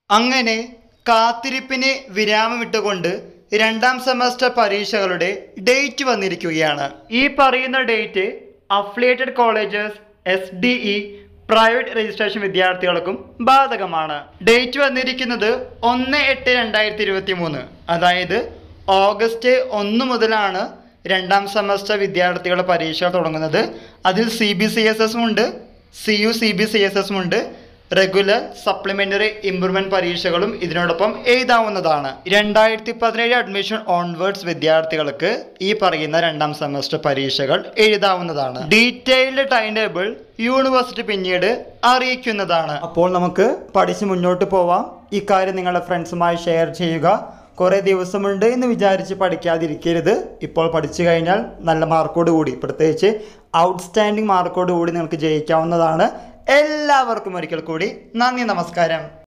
അങ്ങനെ കാത്തിരിപ്പിന് വിരാമമിട്ടുകൊണ്ട് രണ്ടാം സെമസ്റ്റർ പരീക്ഷകളുടെ ഡേറ്റ് വന്നിരിക്കുകയാണ് ഈ പറയുന്ന date affiliated colleges S D E private registration വിദ്യാർത്ഥികൾക്കും ബാധകമാണ് ഡേറ്റ് വന്നിരിക്കുന്നത് ഒന്ന് എട്ട് രണ്ടായിരത്തി ഇരുപത്തി മൂന്ന് അതായത് ഓഗസ്റ്റ് ഒന്ന് മുതലാണ് രണ്ടാം സെമസ്റ്റർ വിദ്യാർത്ഥികളുടെ പരീക്ഷ തുടങ്ങുന്നത് അതിൽ സി ബി സി എസ് എസും ഉണ്ട് C U C B C S എസും ഉണ്ട് റെഗുലർ സപ്ലിമെന്ററി ഇംപ്രൂവ്മെന്റ് പരീക്ഷകളും ഇതിനോടൊപ്പം എഴുതാവുന്നതാണ് രണ്ടായിരത്തി പതിനേഴ് അഡ്മിഷൻ ഓൺവേർഡ്സ് വിദ്യാർത്ഥികൾക്ക് ഈ പറയുന്ന രണ്ടാം സെമസ്റ്റർ പരീക്ഷകൾ എഴുതാവുന്നതാണ് ഡീറ്റെയിൽഡ് ടൈം ടേബിൾ യൂണിവേഴ്സിറ്റി പിന്നീട് അറിയിക്കുന്നതാണ് അപ്പോൾ നമുക്ക് പഠിച്ച് മുന്നോട്ട് പോവാം ഇക്കാര്യം നിങ്ങളുടെ ഫ്രണ്ട്സുമായി ഷെയർ ചെയ്യുക കുറേ ദിവസമുണ്ട് എന്ന് വിചാരിച്ച് പഠിക്കാതിരിക്കരുത് ഇപ്പോൾ പഠിച്ചു കഴിഞ്ഞാൽ നല്ല മാർക്കോട് കൂടി പ്രത്യേകിച്ച് ഔട്ട്സ്റ്റാൻഡിംഗ് മാർക്കോട് കൂടി നിങ്ങൾക്ക് ജയിക്കാവുന്നതാണ് എല്ലാവർക്കും ഒരിക്കൽ കൂടി നന്ദി നമസ്കാരം